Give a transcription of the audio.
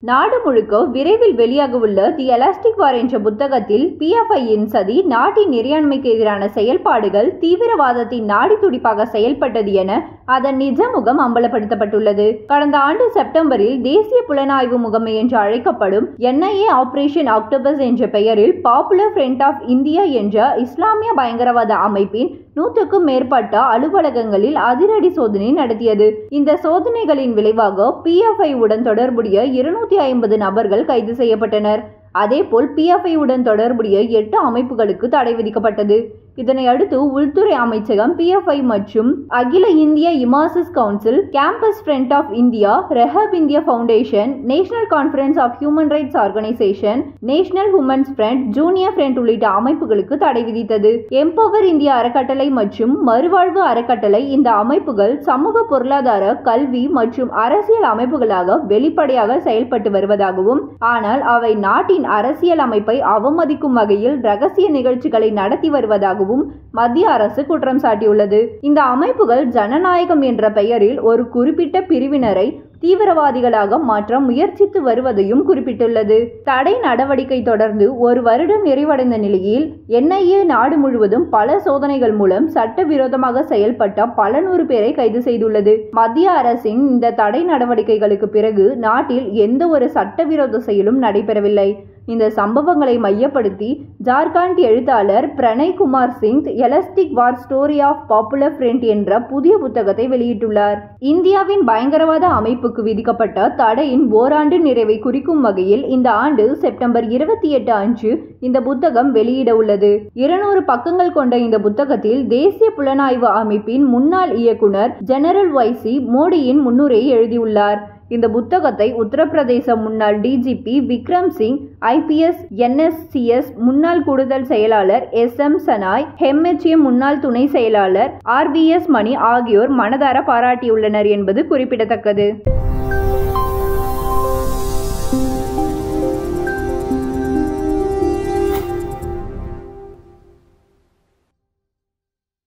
நாடு முழுக்க விரைவில் வெளியாகவுள்ள தி எலாஸ்டிக் வார் என்ற புத்தகத்தில் பிஎஃப்ஐயின் சதி நாட்டின் இறையாண்மைக்கு எதிரான செயல்பாடுகள் தீவிரவாதத்தின் நாடி துடிப்பாக செயல்பட்டது என அதன் நிஜ முகம் அம்பலப்படுத்தப்பட்டுள்ளது கடந்த ஆண்டு செப்டம்பரில் தேசிய புலனாய்வு முகமை என்று அழைக்கப்படும் என்ஐஏ ஆபரேஷன் ஆக்டோபஸ் என்ற பெயரில் பாப்புலர் ஃப்ரண்ட் ஆஃப் இந்தியா என்ற இஸ்லாமிய பயங்கரவாத அமைப்பின் நூற்றுக்கும் மேற்பட்ட அலுவலகங்களில் அதிரடி சோதனை நடத்தியது இந்த சோதனைகளின் விளைவாக பிஎஃப்ஐ உடன் தொடர்புடைய இருநூத்தி ஐம்பது நபர்கள் கைது செய்யப்பட்டனர் அதேபோல் பிஎஃப்ஐ உடன் தொடர்புடைய எட்டு அமைப்புகளுக்கு தடை விதிக்கப்பட்டது இதனை அடுத்து உள்துறை அமைச்சகம் பிஎஃப்ஐ மற்றும் அகில இந்திய imams council campus front of India rehab India foundation national conference of human rights organisation national women's front junior front உள்ளிட்ட அமைப்புகளுக்கு தடை விதித்தது எம்பவர் இந்தியா அறக்கட்டளை மற்றும் மறுவாழ்வு அறக்கட்டளை இந்த அமைப்புகள் சமூக பொருளாதார கல்வி மற்றும் அரசியல் அமைப்புகளாக வெளிப்படையாக செயல்பட்டு வருவதாகவும் ஆனால் அவை நாட்டின் அரசியல் அமைப்பை அவமதிக்கும் வகையில் ரகசிய நிகழ்ச்சிகளை நடத்தி வருவதாகவும் மத்திய அரசு குற்றம் சாட்டியுள்ளது இந்த அமைப்புகள் ஜனநாயகம் என்ற பெயரில் ஒரு குறிப்பிட்ட பிரிவினரை தீவிரவாதிகளாக மாற்ற முயற்சித்து வருவதையும் குறிப்பிட்டுள்ளது தடை நடவடிக்கை தொடர்ந்து ஒரு வருடம் நிறைவடைந்த நிலையில் என்ஐஏ நாடு முழுவதும் பல சோதனைகள் மூலம் சட்டவிரோதமாக செயல்பட்ட பல நூறு பேரை கைது செய்துள்ளது மத்திய அரசின் இந்த தடை நடவடிக்கைகளுக்கு பிறகு நாட்டில் எந்த ஒரு சட்டவிரோத செயலும் நடைபெறவில்லை இந்த சம்பவங்களை மையப்படுத்தி ஜார்க்கண்ட் எழுத்தாளர் Pranay Kumar Singh elastic war story of popular front என்ற புதிய புத்தகத்தை வெளியிட்டுள்ளார் இந்தியாவின் பயங்கரவாத அமைப்புக்கு விதிக்கப்பட்ட தடையின் ஓராண்டு நிறைவை குறிக்கும் வகையில் இந்த ஆண்டு செப்டம்பர் இருபத்தி எட்டு அன்று இந்த புத்தகம் வெளியிட உள்ளது இருநூறு பக்கங்கள் கொண்ட இந்த புத்தகத்தில் தேசிய புலனாய்வு அமைப்பின் முன்னாள் இயக்குனர் ஜெனரல் வைசி மோடியின் முன்னுரையை எழுதியுள்ளார் இந்த புத்தகத்தை உத்தரப்பிரதேச முன்னாள் DGP Vikram Singh IPS NSCS முன்னாள் கூடுதல் செயலாளர் எஸ் எம் சனாய் ஹெம்எச்ஏ முன்னாள் துணை செயலாளர் ஆர்பிஎஸ் மணி ஆகியோர் மனதார பாராட்டியுள்ளனர் என்பது குறிப்பிடத்தக்கது